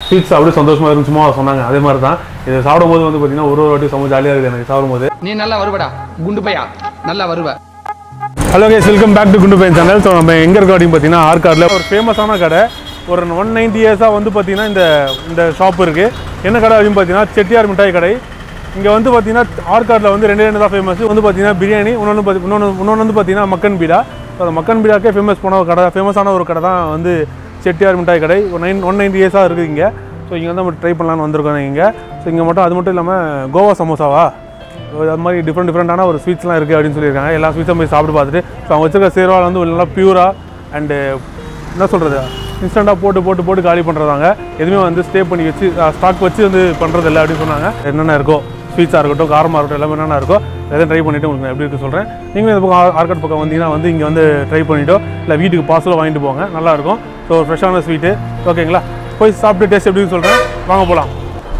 Sweets அப்படியே சந்தோஷமாக இருந்து சும்மா சொன்னாங்க அதே மாதிரி தான் இது சாப்பிடும்போது வந்து பார்த்தீங்கன்னா ஒரு ஒரு வாட்டி செம்ம ஜாலியாக இருக்குது எனக்கு சாப்பிடும்போது நீ நல்லா வருவடா குண்டு பையா நல்லா வருவ hello guys welcome back to Gundu Paiyan channel so நம்ம எங்கே இருக்கோம் அப்படின்னு பார்த்தீங்கன்னா ஆர்காடில் ஒரு ஃபேமஸான கடை ஒரு ஒன் நைன்டி இயர்ஸாக வந்து பார்த்தீங்கன்னா இந்த இந்த ஷாப் இருக்குது என்ன கடை அப்படின்னு பார்த்தீங்கன்னா செட்டியார் மிட்டாய் கடை இங்கே வந்து பார்த்தீங்கன்னா ஆர்காடில் வந்து ரெண்டு ரெண்டு தான் ஃபேமஸ் வந்து பார்த்தீங்கன்னா பிரியாணி இன்னொன்று பார்த்தி இன்னொன்று இன்னொன்று வந்து பார்த்தீங்கன்னா மக்கன் பீடா ஸோ அந்த மக்கன் பீடாக்கே ஃபேமஸ் போன ஒரு கடை ஃபேமஸான ஒரு கடை தான் வந்து செட்டியார் மிட்டாய் கடை ஒரு நைன் ஒன் நைன்டி இயர்ஸாக இருக்குது இங்கே ஸோ இங்கே வந்து நம்ம ட்ரை பண்ணலான்னு வந்திருக்கோம் இங்கே ஸோ இங்கே மட்டும் அது மட்டும் இல்லாமல் கோவா சமோசாவா அது மாதிரி டிஃப்ரெண்ட் டிஃப்ரெண்ட்டான ஒரு ஸ்வீட்ஸ்லாம் இருக்குது அப்படின்னு சொல்லியிருக்காங்க எல்லா ஸ்வீட்ஸும் போய் சாப்பிட்டு பார்த்துட்டு ஸோ அவங்க வச்சிருக்க சேர்வால் வந்து நல்லா பியூராக அண்டு என்ன சொல்கிறது இன்ஸ்டண்ட்டாக போட்டு போட்டு போட்டு காலி பண்ணுறதாங்க எதுவுமே வந்து ஸ்டே பண்ணி வச்சு ஸ்டாக் வச்சு வந்து பண்ணுறது இல்லை அப்படின்னு சொன்னாங்க என்னென்ன இருக்கோ ஸ்வீட்ஸாக இருக்கட்டும் காரமாக இருக்கட்டும் எல்லாமே என்னென்ன இருக்கோ எதாவது ட்ரை பண்ணிவிட்டு உங்களுக்கு நான் எப்படி இருக்கு சொல்கிறேன் நீங்களும் இந்த பக்கம் ஆர்காட் பக்கம் வந்தீங்கன்னா வந்து இங்கே வந்து ட்ரை பண்ணிவிட்டோ இல்லை வீட்டுக்கு பார்சலோ வாங்கிட்டு போங்க நல்லாயிருக்கும் ஸோ ஒரு ஃப்ரெஷ்ஷான ஸ்வீட்டு ஓகேங்களா போய் சாப்பிட்டு டேஸ்ட் எப்படின்னு சொல்கிறேன் வாங்க போகலாம்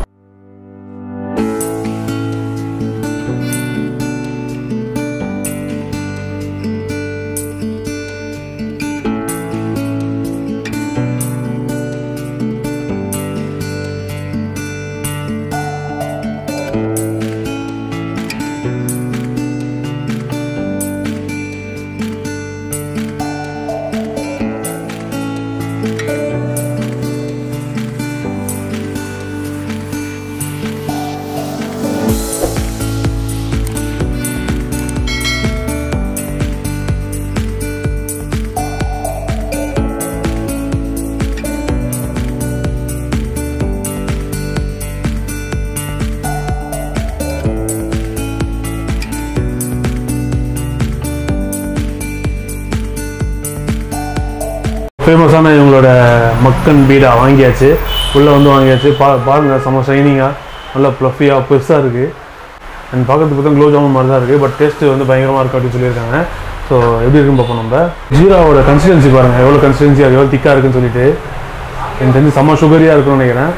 ஃபேமஸான இவங்களோட மக்கன் பீடா வாங்கியாச்சு உள்ளே வந்து வாங்கியாச்சு பா பாருங்கள் செம்ம ஷைனிங்காக நல்லா ப்ளஃபியாக பெருசாக இருக்குது அண்ட் பார்க்கறதுக்கு பார்த்தா குலோப் ஜாமுன் மாதிரி தான் இருக்குது பட் டேஸ்ட்டு வந்து பயங்கரமாக இருக்குது அப்படின்னு சொல்லியிருக்காங்க ஸோ எப்படி இருக்குன்னு பார்ப்போம் நம்ம ஜீராவோட கன்சிஸ்டன்சி பாருங்கள் எவ்வளோ கன்சிஸ்டன்சி அது எவ்வளோ திக்காக இருக்குன்னு சொல்லிட்டு எனக்கு தெரிஞ்சு செம்ம சுகரியாக இருக்கும்னு நினைக்கிறேன்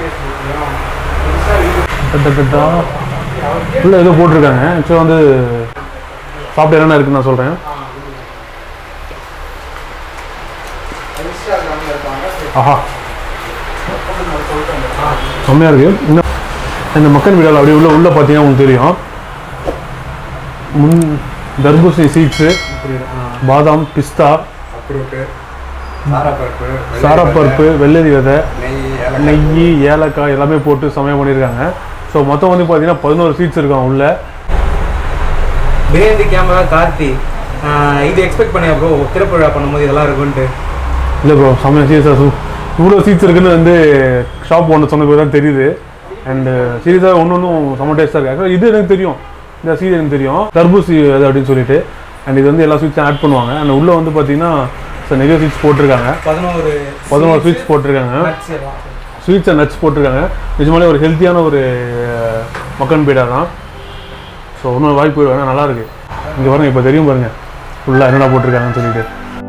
உள்ள ஏதோ போட்டிருக்காங்க ஆக்சுவலாக வந்து சாப்பிட்டு என்னென்ன இருக்குன்னு நான் சொல்கிறேன் ஆஹா செம்மையாக இருக்குது இன்னும் இந்த மக்கன் வீடால் அப்படியே உள்ள உள்ள பார்த்தீங்கன்னா உங்களுக்கு தெரியும் முன் தர்பூசணி சீட்ஸு பாதாம் பிஸ்தா அப்ரூட்டு சாரப்பருப்பு சாரப்பருப்பு வெள்ளரி விதை நெய் ஏலக்காய் நெய் ஏலக்காய் எல்லாமே போட்டு சமையல் பண்ணியிருக்காங்க ஸோ மொத்தம் வந்து பார்த்தீங்கன்னா பதினோரு சீட்ஸ் இருக்கும் உள்ள பிரியாணி கேமரா கார்த்தி ஆஹ் இது எக்ஸ்பெக்ட் பண்ணியா ப்ரோ திறப்பு விழா பண்ணும்போது இதெல்லாம் இருக்குன்ட்டு இல்லை ப்ரோ செம்மையாக சீரியஸாக இவ்வளோ சீட்ஸ் இருக்குன்னு வந்து ஷாப் ஒன்று சொன்ன போது தான் தெரியுது அண்டு சீரியஸாக ஒன்று ஒன்றும் செம்ம டேஸ்ட்டாக இருக்குது Actually இது எனக்கு தெரியும் இந்த சீட் எனக்கு தெரியும் தர்பூசி அது அப்படின்னு சொல்லிட்டு அண்ட் இது வந்து எல்லா ஸ்வீட்ஸும் ஆட் பண்ணுவாங்க அண்ட் உள்ளே வந்து பார்த்தீங்கன்னா so நிறைய ஸ்வீட்ஸ் போட்டிருக்காங்க பதினோரு பதினோரு ஸ்வீட்ஸ் போட்டிருக்காங்க nuts எல்லாம். ஸ்வீட்ஸ் அண்ட் நட்ஸ் போட்டிருக்காங்க நிஜமாலே ஒரு ஹெல்த்தியான ஒரு அஹ், மக்கன் பீடா தான் ஸோ இன்னொரு வாய்ப்பு போயிடுவாங்க நல்லா இருக்கு இங்கே பாருங்க இப்போ தெரியும் பாருங்க ஃபுல்லாக என்னென்ன போட்டிருக்காங்கன்னு சொல்லிட்டு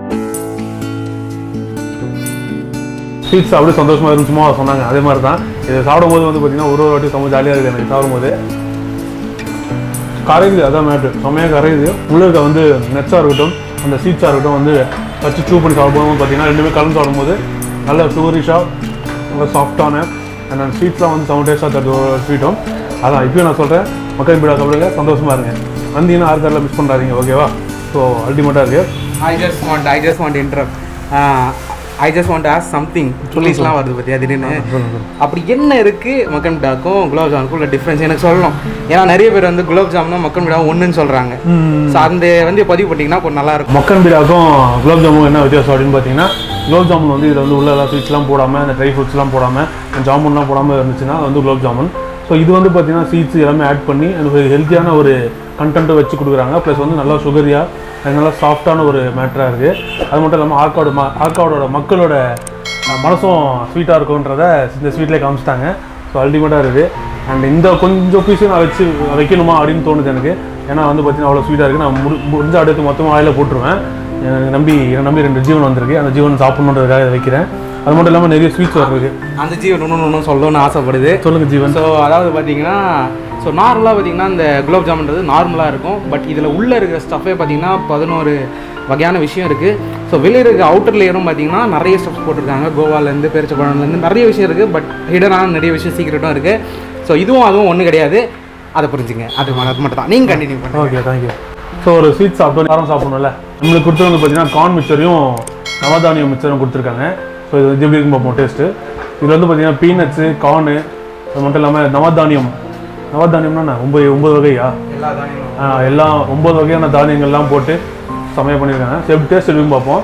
ஸ்வீட்ஸ் அப்படியே சந்தோஷமாக இருந்து சும்மா சொன்னாங்க அதே மாதிரி தான் இது சாப்பிடும்போது வந்து பார்த்தீங்கன்னா ஒரு ஒரு வாட்டி செம்ம ஜாலியாக இருக்குது எனக்கு சாப்பிடும்போது கரையுது அதான் மேட்ரு செம்மையாக கரையுது உள்ள இருக்க வந்து நெட்ஸாக இருக்கட்டும் அந்த சீட்ஸாக இருக்கட்டும் வந்து வச்சு சூ பண்ணி சாப்பிடும்போது பார்த்தீங்கன்னா ரெண்டுமே கலந்து சாப்பிடும்போது நல்ல சுகரிஷாக நல்ல சாஃப்டான அண்ட் அந்த ஸ்வீட்ஸ்லாம் வந்து செம்ம டேஸ்ட்டாக தருது ஒரு ஸ்வீட்டும் அதான் இப்பயும் நான் சொல்கிறேன் மக்கள் பீடா சாப்பிடுங்க சந்தோஷமாக இருங்க வந்தீங்கன்னா ஆர்காரில் மிஸ் பண்ணுறாதீங்க ஓகேவா ஸோ அல்டிமேட்டாக இருக்குது I just want I just want to interrupt. Uh, I just want to ask something. புலிஸ்லாம் வருது பத்தியா திடீர்னு அப்படி என்ன இருக்கு மக்கன் மிட்டாக்கும் குலாப் ஜாமுனுக்கும் உள்ள டிஃப்ரென்ஸ் எனக்கு சொல்லணும் ஏன்னா நிறைய பேர் வந்து குலாப் ஜாமுனும் மக்கன் மிட்டாவும் ஒன்றுன்னு சொல்றாங்க ஸோ அந்த வந்து பதிவு பண்ணிங்கன்னா கொஞ்சம் நல்லா இருக்கும் மக்கன் பீடாக்கும் குலோப் ஜாமுன் என்ன வித்தியாசம் அப்படின்னு பார்த்தீங்கன்னா குலோப் ஜாமுன் வந்து இதில் வந்து உள்ள எல்லாம் ஸ்வீட்ஸ்லாம் போடாமல் அந்த ட்ரை ஃப்ரூட்ஸ்லாம் போடாமல் ஜாமுன்லாம் போடாமல் இருந்துச்சுன்னா அது வந்து குலோப் ஜாமுன் ஸோ இது வந்து பார்த்தீங்கன்னா சீட்ஸ் எல்லாமே ஆட் பண்ணி அந்த ஒரு ஹெல்த்தியான ஒரு கண்டென்ட்டை வச்சு கொடுக்குறாங்க ப்ளஸ் வந்து நல்லா சுகரியாக நல்லா சாஃப்டான ஒரு மேட்டராக இருக்குது அது மட்டும் இல்லாமல் ஆர்காடு ம ஆர்காடோட மக்களோட அஹ், மனசும் ஸ்வீட்டாக இருக்குன்றத இந்த ஸ்வீட்லேயே காமிச்சிட்டாங்க ஸோ அல்டிமேட்டாக இருக்குது அண்ட் இந்த கொஞ்சம் பீஸும் நான் வச்சு வைக்கணுமா அப்படின்னு தோணுது எனக்கு ஏன்னா வந்து பார்த்தீங்கன்னா அவ்வளோ ஸ்வீட்டாக இருக்குது நான் முடி முடிஞ்ச அடுத்து மொத்தமாக வாயில போட்டுருவேன் எனக்கு நம்பி என்னை நம்பி ரெண்டு ஜீவன் வந்திருக்கு அந்த ஜீவன் சாப்பிடணுன்றதுக்காக இதை வைக்கிறேன் அது மட்டும் இல்லாமல் நிறைய ஸ்வீட்ஸ் வருது அந்த ஜீவன் இன்னொன்று ஒன்றும் சொல்லணும்னு ஆசைப்படுது சொல்லுங்க ஜீவன் ஸோ அதாவது பார்த்தீங்கன்னா ஸோ நார்மலாக பார்த்தீங்கன்னா இந்த குலோப் ஜாமுன்றது நார்மலாக இருக்கும் பட் இதில் உள்ளே இருக்கிற ஸ்டஃபே பார்த்தீங்கன்னா பதினோரு வகையான விஷயம் இருக்குது ஸோ வெளியே இருக்க அவுட்டர் லேயரும் பார்த்தீங்கன்னா நிறைய ஸ்டெப்ஸ் போட்டிருக்காங்க கோவாலேருந்து பேரிச்சப்பழம்லேருந்து நிறைய விஷயம் இருக்குது பட் ஹிடனான நிறைய விஷயம் சீக்கிரட்டும் இருக்குது ஸோ இதுவும் அதுவும் ஒன்றும் கிடையாது அதை புரிஞ்சுங்க அது அது மட்டும் தான் நீங்கள் கண்டினியூ பண்ணுங்க ஓகே தேங்க்யூ ஸோ ஒரு ஸ்வீட் சாப்பிட்டு காரம் சாப்பிடணும்ல நம்மளுக்கு கொடுத்தது வந்து பார்த்தீங்கன்னா கார்ன் மிக்சரையும் நவதானியம் மிக்சரும் கொடுத்துருக்காங்க ஸோ இது வந்து எப்படி இருக்கும் பார்ப்போம் டேஸ்ட்டு இதில் வந்து பார்த்தீங்கன்னா பீனட்ஸு கார்னு அது மட்டும் இல்லாமல் நவதானியம் நவதானியம்னா என்ன? ஒம்பது ஒம்பது வகையா எல்லா தானியமும் ஆ, எல்லாம் ஒம்பது வகையான தானியங்கள்லாம் போட்டு சமையல் பண்ணியிருக்காங்க ஸோ எப்படி டேஸ்ட் இருக்கும் பார்ப்போம்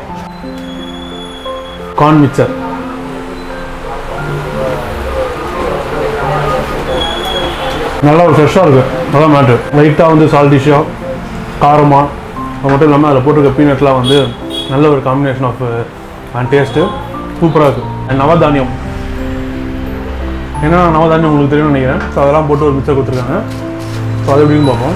கார்ன் மிக்சர் நல்லா ஒரு ஃப்ரெஷ்ஷாக இருக்குது நல்லா மேட்ரு லைட்டாக வந்து சால்டிஷாக காரமாக அது மட்டும் இல்லாமல் அதில் போட்டிருக்க பீனட்லாம் வந்து நல்ல ஒரு காம்பினேஷன் ஆஃப் அண்ட் டேஸ்ட்டு சூப்பராக இருக்குது அண்ட் நவதானியம் ஏன்னா நவதானியம் உங்களுக்கு தெரியும்னு நினைக்கிறேன் ஸோ அதெல்லாம் போட்டு ஒரு மிக்சர் கொடுத்துருக்காங்க ஸோ அது எப்படின்னு பார்ப்போம்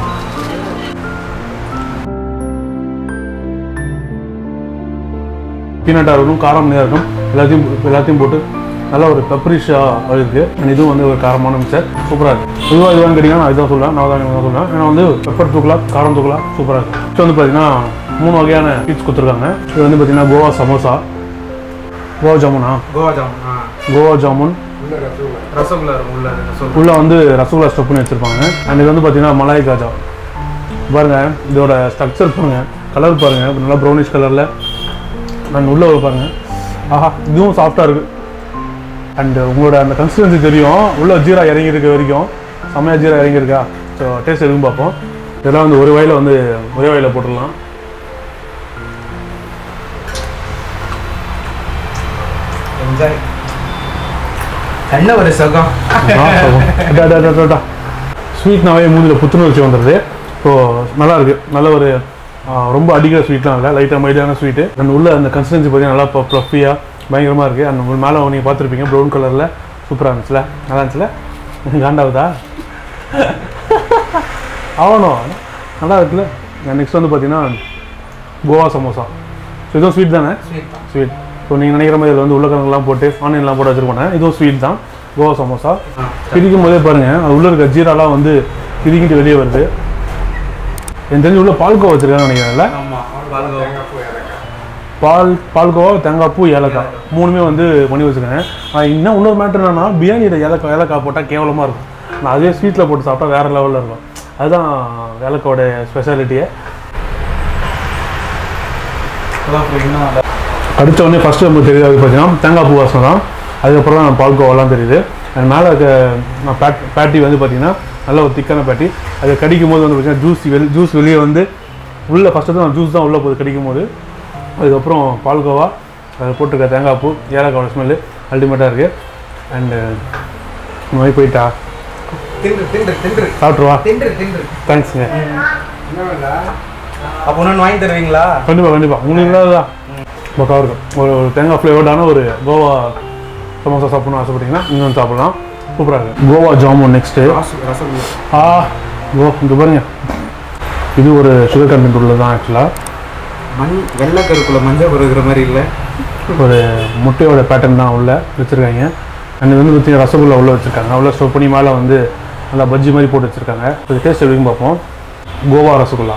பீனட்டாக இருக்கணும் காரம் நிறையா இருக்கும் எல்லாத்தையும் எல்லாத்தையும் போட்டு நல்ல ஒரு பெப்பரிஷாக இருக்குது அண்ட் இதுவும் வந்து ஒரு காரமான மிக்சர் சூப்பராக இருக்குது பொதுவாக இதுவான்னு கேட்டிங்கன்னா நான் இதான் சொல்லுவேன் நவதானியம் தான் சொல்லுவேன் ஏன்னா வந்து பெப்பர் தூக்கலா காரம் தூக்கலா சூப்பராக இருக்குது இது வந்து பார்த்தீங்கன்னா மூணு வகையான ஸ்வீட்ஸ் கொடுத்துருக்காங்க இது வந்து பார்த்தீங்கன்னா கோவா சமோசா கோவா ஜாமுனா கோவா ஜாமுன் ஆ கோவா ஜாமுன் உள்ள ரசகுல்லா ரசகுல்லா இருக்கும் உள்ள ரசகுல்லா உள்ள வந்து ரசகுல்லா ஸ்டப் பண்ணி வச்சிருப்பாங்க அண்ட் இது வந்து பார்த்தீங்கன்னா மலாய் காஜா பாருங்க இதோட ஸ்ட்ரக்சர் பாருங்க கலர் பாருங்க நல்லா ப்ரௌனிஷ் கலரில் அண்ட் உள்ள பாருங்க ஆஹா இதுவும் சாஃப்டாக இருக்கு அண்ட் உங்களோட அந்த கன்சிஸ்டன்சி தெரியும் உள்ள ஜீரா இறங்கி இருக்க வரைக்கும் செம்மையா ஜீரா இறங்கி இருக்கா ஸோ டேஸ்ட் எதுவும் பார்ப்போம் இதெல்லாம் வந்து ஒரு வாயில வந்து ஒரே வாயில போட்டுடலாம் என்ஜாய் என்ன ஒரு சுகம் ஸ்வீட்னாவே மூஞ்சில் புத்துணர்ச்சி வந்துடுது ஸோ நல்லா இருக்கு நல்ல ஒரு ஆ, ரொம்ப அடிக்கிற ஸ்வீட்லாம் இல்லை லைட்டாக மைல்டான ஸ்வீட்டு அண்ட் உள்ள அந்த கன்சிஸ்டன்சி பார்த்தீங்கன்னா நல்லா இப்போ ப்ளஃபியாக பயங்கரமாக இருக்குது அண்ட் மேலே நீங்கள் பார்த்துருப்பீங்க ப்ரௌன் கலரில் சூப்பராக இருந்துச்சுல நல்லா இருந்துச்சுல காண்டாவுதா ஆகணும் நல்லா இருக்குல்ல நெக்ஸ்ட் வந்து பார்த்தீங்கன்னா கோவா சமோசா ஸோ இதுவும் ஸ்வீட் தானே ஸ்வீட் ஸோ நீங்கள் நினைக்கிற மாதிரி இதில் வந்து உருளைக்கிழங்குலாம் போட்டு ஆனியன்லாம் போட்டு வச்சிருப்பாங்க இதுவும் ஸ்வீட் தான் கோவா சமோசா பிரிக்கும் போதே பாருங்க அது உள்ள இருக்க ஜீராலாம் வந்து பிரிக்கிட்டு வெளியே வருது எனக்கு தெரிஞ்சு உள்ள பால்கோவா வச்சிருக்காங்க நினைக்கிறேன்ல ஆமாம் தேங்காய் பூ ஏலக்காய் பால் பால்கோவா தேங்காய் பூ ஏலக்காய் மூணுமே வந்து பண்ணி வச்சுருக்கேன் ஆனால் இன்னும் இன்னொரு மேட்ரு என்னன்னா பிரியாணியில் ஏலக்காய் ஏலக்காய் போட்டால் கேவலமாக இருக்கும் நான் அதே ஸ்வீட்டில் போட்டு சாப்பிட்டா வேறு லெவலில் இருக்கும் அதுதான் ஏலக்காவோட ஸ்பெஷாலிட்டியே அடித்த உடனே ஃபஸ்ட்டு நமக்கு தெரியுது அது பார்த்தீங்கன்னா தேங்காய் பூ வாசனை தான் அதுக்கப்புறம் தான் பால்கோவாலாம் தெரியுது அது மேலே இருக்க நான் பேட் பேட்டி வந்து பார்த்தீங்கன்னா நல்ல ஒரு திக்கான பேட்டி அதை கடிக்கும் போது வந்து பார்த்தீங்கன்னா ஜூஸ் வெளி ஜூஸ் வெளியே வந்து உள்ளே ஃபஸ்ட்டு தான் ஜூஸ் தான் உள்ளே போகுது கடிக்கும் போது அதுக்கப்புறம் பால்கோவா அதில் போட்டிருக்க தேங்காய் பூ ஏலக்காவோட ஸ்மெல்லு அல்டிமேட்டாக இருக்குது அண்டு இந்த மாதிரி போயிட்டா தின்று தின்று தின்று சாப்பிட்ருவா தின்று தின்று தேங்க்ஸுங்க என்ன வேண்டா அப்போ ஒன்று வாங்கி தருவீங்களா கண்டிப்பாக கண்டிப்பாக உங்களுக்கு இல்லாததா பக்காவாக இருக்கும் ஒரு ஒரு தேங்காய் ஃப்ளேவர்டான ஒரு கோவா சமோசா சாப்பிடணும்னு ஆசைப்பட்டீங்கன்னா இங்கே வந்து சாப்பிடலாம் சூப்பராக இருக்குது கோவா ஜாமுன் நெக்ஸ்ட்டு ரசகுல்லா ஆ கோ இங்கே பாருங்க இது ஒரு சுகர் கண்டென்ட் உள்ளது தான் ஆக்சுவலாக மண் வெள்ளை கருக்குள்ள மஞ்சள் பொறுக்கிற மாதிரி இல்லை ஒரு முட்டையோட பேட்டர்ன் தான் உள்ள வச்சுருக்காங்க அண்ட் வந்து பார்த்தீங்கன்னா ரசகுல்லா உள்ள வச்சுருக்காங்க உள்ள ஸ்டோப் பண்ணி மேலே வந்து நல்லா பஜ்ஜி மாதிரி போட்டு வச்சுருக்காங்க இது டேஸ்ட் எப்படின்னு பார்ப்போம் கோவா ரசகுல்லா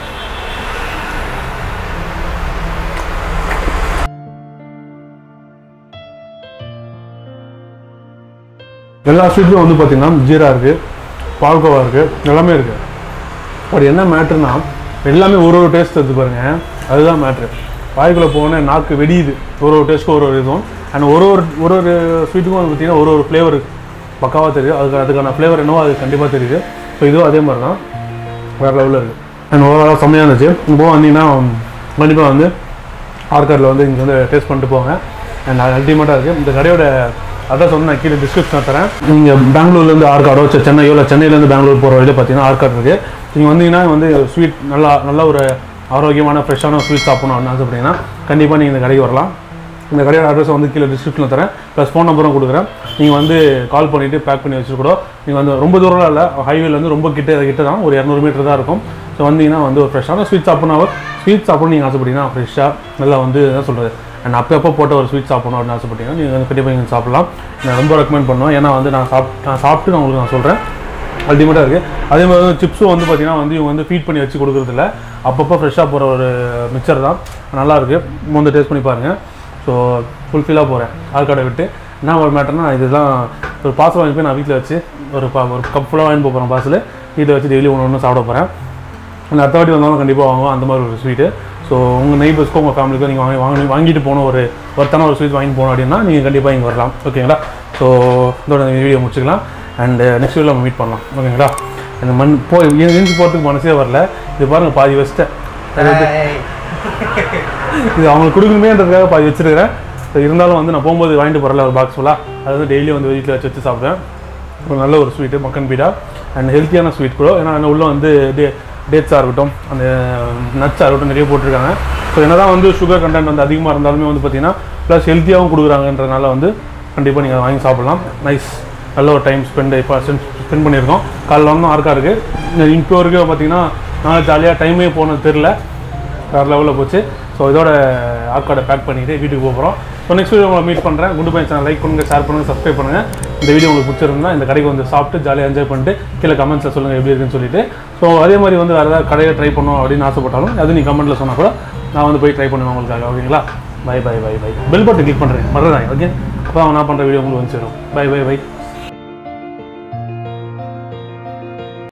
எல்லா ஸ்வீட்லையும் வந்து பார்த்தீங்கன்னா ஜீரா இருக்குது பால்கோவா இருக்குது எல்லாமே இருக்குது பட் என்ன மேட்ருனா எல்லாமே ஒரு ஒரு டேஸ்ட் எடுத்து பாருங்க அதுதான் மேட்ரு வாய்க்குள்ளே போனே நாக்கு வெடியுது ஒரு ஒரு டேஸ்ட்க்கும் ஒரு ஒரு இதுவும் அண்ட் ஒரு ஒரு ஒரு ஒரு ஸ்வீட்டுக்கும் வந்து பார்த்தீங்கன்னா ஒரு ஒரு ஃப்ளேவர் பக்காவாக தெரியுது அதுக்கு அதுக்கான ஃப்ளேவர் என்னவோ அது கண்டிப்பாக தெரியுது ஸோ இதுவும் அதே மாதிரி தான் வேறு லெவலில் இருக்குது அண்ட் ஓவரால் செம்மையாக இருந்துச்சு இப்போ வந்தீங்கன்னா கண்டிப்பாக வந்து ஆர்கார்டில் வந்து இங்கே வந்து டேஸ்ட் பண்ணிட்டு போங்க அண்ட் அது அல்டிமேட்டாக இருக்குது இந்த கடையோட அட்ரஸ் வந்து நான் கீழே டிஸ்கிரிப்ஷன் தரேன் நீங்கள் பெங்களூர்லேருந்து ஆர்காடோ இல்லை சென்னையோ இல்லை சென்னையிலேருந்து பெங்களூர் போகிற வழியில் பார்த்தீங்கன்னா ஆர்காட் இருக்குது நீங்கள் வந்தீங்கன்னா வந்து ஸ்வீட் நல்லா நல்ல ஒரு ஆரோக்கியமான ஃப்ரெஷ்ஷான ஸ்வீட் சாப்பிடணும் அப்படின்னு ஆசைப்பட்டீங்கன்னா கண்டிப்பாக நீங்கள் இந்த கடைக்கு வரலாம் இந்த கடையோட அட்ரஸ் வந்து கீழே டிஸ்கிரிப்ஷனில் தரேன் ப்ளஸ் ஃபோன் நம்பரும் கொடுக்குறேன் நீங்கள் வந்து கால் பண்ணிவிட்டு பேக் பண்ணி வச்சுட்டு கூட நீங்கள் வந்து ரொம்ப தூரம் இல்லை ஹைவேலேருந்து ரொம்ப கிட்ட கிட்ட தான் ஒரு இரநூறு மீட்டர் தான் இருக்கும் ஸோ வந்தீங்கன்னா வந்து ஒரு ஃப்ரெஷ்ஷான ஸ்வீட் சாப்பிட்ணும் ஸ்வீட் சாப்பிடணும் நீங்கள் ஆசைப்பட்டீங்கன்னா ஃப்ரெஷ்ஷாக நல்லா வந்து என்ன சொல்கிறது அண்ட் அப்பப்போ போட்ட ஒரு ஸ்வீட் சாப்பிடணும் அப்படின்னு ஆசைப்பட்டீங்கன்னா நீங்கள் வந்து கண்டிப்பாக நீங்கள் சாப்பிடலாம் நான் ரொம்ப ரெக்கமெண்ட் பண்ணுவேன் ஏன்னா வந்து நான் சாப் நான் சாப்பிட்டு நான் உங்களுக்கு நான் சொல்கிறேன் அல்டிமேட்டாக இருக்குது அதே மாதிரி வந்து சிப்ஸும் வந்து பார்த்தீங்கன்னா வந்து இவங்க வந்து ஃபீட் பண்ணி வச்சு கொடுக்குறதில்ல அப்பப்போ ஃப்ரெஷ்ஷாக போகிற ஒரு மிக்சர் தான் நல்லா இருக்கு வந்து டேஸ்ட் பண்ணி பாருங்கள் ஸோ ஃபுல்ஃபில்லாக போகிறேன் ஆற்காடை விட்டு என்ன ஒரு மேட்டர்னா இதெல்லாம் ஒரு பார்சல் வாங்கி போய் நான் வீட்டில் வச்சு ஒரு பா ஒரு கப் ஃபுல்லாக வாங்கி போகிறேன் பார்சல் வீட்டில் வச்சு டெய்லி ஒன்று ஒன்று சாப்பிட போகிறேன் நான் அடுத்த வாட்டி வந்தாலும் கண்டிப்பாக வாங்குவோம் அந்த மாதிரி ஒரு ஸ்வீட்டு ஸோ உங்கள் நெய்பர்ஸ்க்கும் உங்கள் ஃபேமிலிக்கும் நீங்கள் வாங்கி வாங்கி வாங்கிட்டு போகணும் ஒரு ஒருத்தான ஒரு ஸ்வீட் வாங்கிட்டு போகணும் அப்படின்னா நீங்கள் கண்டிப்பாக இங்கே வரலாம் ஓகேங்களா ஸோ இதோட வீடியோ முடிச்சுக்கலாம் அண்ட் நெக்ஸ்ட் வீடியோ நம்ம மீட் பண்ணலாம் ஓகேங்களா அந்த மண் போய் எழுந்து போகிறதுக்கு மனசே வரல இது பாருங்கள் பாதி வச்சிட்டேன் இது அவங்களுக்கு கொடுக்கணுமேன்றதுக்காக பாதி வச்சிருக்கிறேன் ஸோ இருந்தாலும் வந்து நான் போகும்போது வாங்கிட்டு போகிறல ஒரு பாக்ஸ் ஃபுல்லாக அது வந்து டெய்லி வந்து வீட்டில் வச்சு வச்சு சாப்பிடுவேன் ஒரு நல்ல ஒரு ஸ்வீட்டு மக்கன் பீடா அண்ட் ஹெல்த்தியான ஸ்வீட் கூட ஏன்னா அதில் உள்ள வந்து டே டேட்ஸாக இருக்கட்டும் அந்த நட்ஸாக இருக்கட்டும் நிறைய போட்டிருக்காங்க ஸோ என்னதான் வந்து சுகர் கண்டென்ட் வந்து அதிகமாக இருந்தாலுமே வந்து பார்த்தீங்கன்னா ப்ளஸ் ஹெல்த்தியாகவும் கொடுக்குறாங்கன்றனால வந்து கண்டிப்பாக நீங்கள் வாங்கி சாப்பிடலாம் நைஸ் நல்ல ஒரு டைம் ஸ்பெண்ட் இப்போ ஸ்பெண்ட் பண்ணியிருக்கோம் காலைல வந்து ஆர்க்கா இருக்குது இப்போ வரைக்கும் பார்த்தீங்கன்னா நான் ஜாலியாக டைமே போனது தெரில வேறு லெவலில் போச்சு ஸோ இதோட ஆர்கார்டை பேக் பண்ணிட்டு வீட்டுக்கு போக போகிறோம் ஸோ நெக்ஸ்ட் வீடியோ உங்களை மீட் பண்ணுறேன் குண்டு பையன் சேனல் லைக் பண்ணுங்கள் ஷேர் பண்ணுங்கள் சப்ஸ்கிரைப் பண்ணுங்கள் இந்த வீடியோ உங்களுக்கு பிடிச்சிருந்தா இந்த கடைக்கு வந்து சாப்பிட்டு ஜாலியாக என்ஜாய் பண்ணிட்டு கீழே கமெண்ட்ஸில் சொல்லுங்கள் எப்படி இருக்குன்னு சொல்லிட்டு ஸோ அதே மாதிரி வந்து வேறு ஏதாவது கடையை ட்ரை பண்ணணும் அப்படின்னு ஆசைப்பட்டாலும் அது நீ கமெண்ட்டில் சொன்னால் கூட நான் வந்து போய் ட்ரை பண்ணுவேன் உங்களுக்காக ஓகேங்களா bye bye bye bye bell button click பண்ணுறேன் மறந்துடாங்க ஓகே அப்போ நான் பண்ணுற வீடியோ உங்களுக்கு வந்து சேரும் பை பை பை